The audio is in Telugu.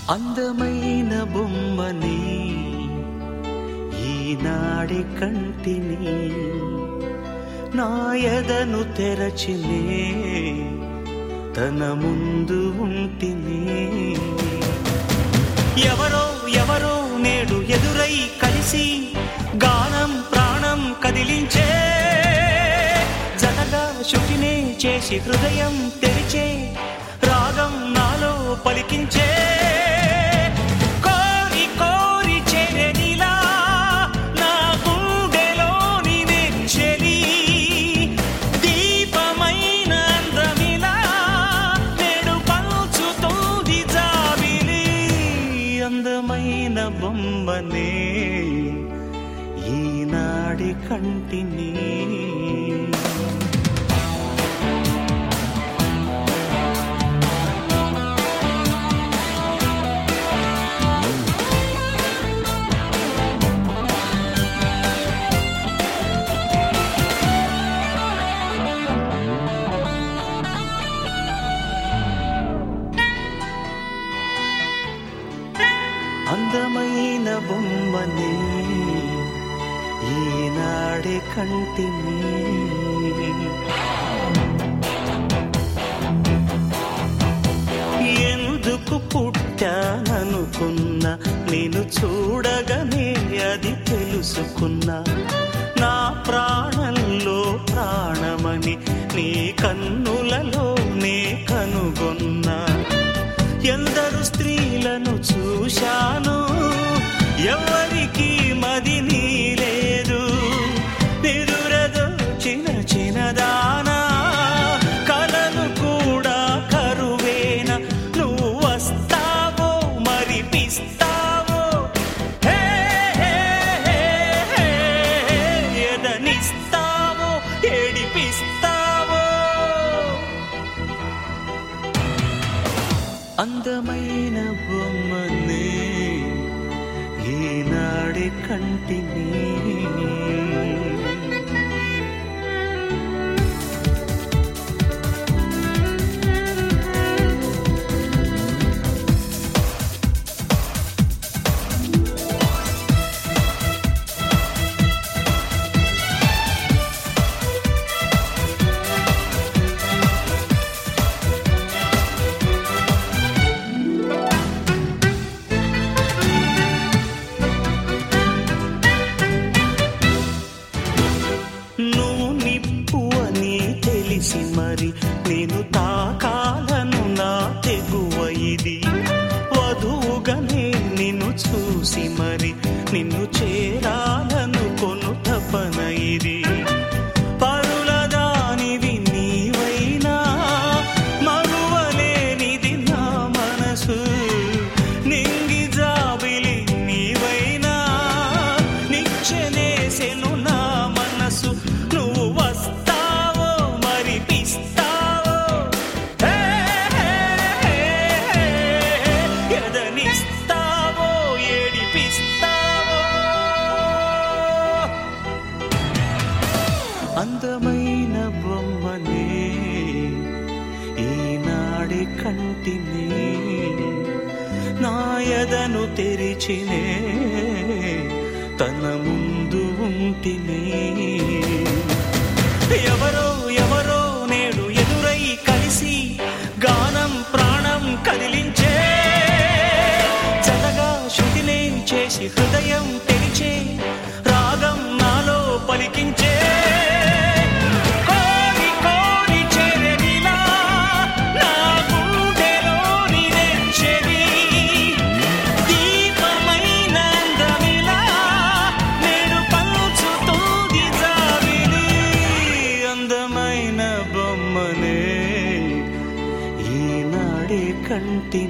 అందమైన బొమ్మని ఈనాడి కంటిని నా ఎదను తెరచినే తన ముందు ఉంటిని ఎవరో ఎవరో నేడు ఎదురై కలిసి గానం ప్రాణం కదిలించే జతగా శుచినే చేసి హృదయం తెరిచే రాగం నాలో పలికించే కోరి కోరి చేరనిలా నా గుండెలోని నెచ్చెలి దీపమైన అందమిలా నేడు పంచుతోంది జాబిలి అందమైన బొమ్మనే ఈనాడి కంటిని అందమైన బొమ్మని ఈనాడే కంటిని ఎందుకు పుట్టాననుకున్నా నేను చూడగానే అది తెలుసుకున్నా నా ప్రాణంలో ప్రాణమని నీ కన్నులలో నే కనుగొన్నా ఎందరు స్త్రీలను చూశాను ఎవరికి మది నీ లేదు నిదురదో చిన్న చిన్నదానా కలను కూడా కరువేన నువ్వు వస్తావో మరిపిస్తావో హే, హే, హే, హే, ఎదనిస్తావో ఏడిపిస్తావో అందమైన బొమ్మనే ఈనాడి కంటిని నువ్వు నిప్పు అని తెలిసి మరి నేను తాకాలను నా తెగువ ఇది వధువుగానే నిన్ను చూసి మరి నిన్ను చేరాలను కొను తపన ఇది పరుల దానివి నీవైనా మరువలేనిది నా మనసు నింగి జాబిలి నీవైనా నిచ్చెనేసెను నా మనసు నువ్వు వస్తావో మరిపిస్తావో హే, హే, హే, హే, ఎదనిస్తావో ఏడిపిస్తావో అందమైన బొమ్మనే ఈనాడి కంటిని నాయదను తెరిచినే తన ముందు ఉంటిని ఎవరో ఎవరో నేడు ఎదురై కలిసి గానం ప్రాణం కదిలించే జతగా శృతినే చేసి హృదయం తెరిచే రాగం నాలో పలికించే కోరి కోరి చేరనిలా నా గుండెలోని నెచ్చెలి దీపమైన అందమిలా నేడు పంచుతోంది జాబిలి అందమైన బొమ్మనే ఈనాడే కంటి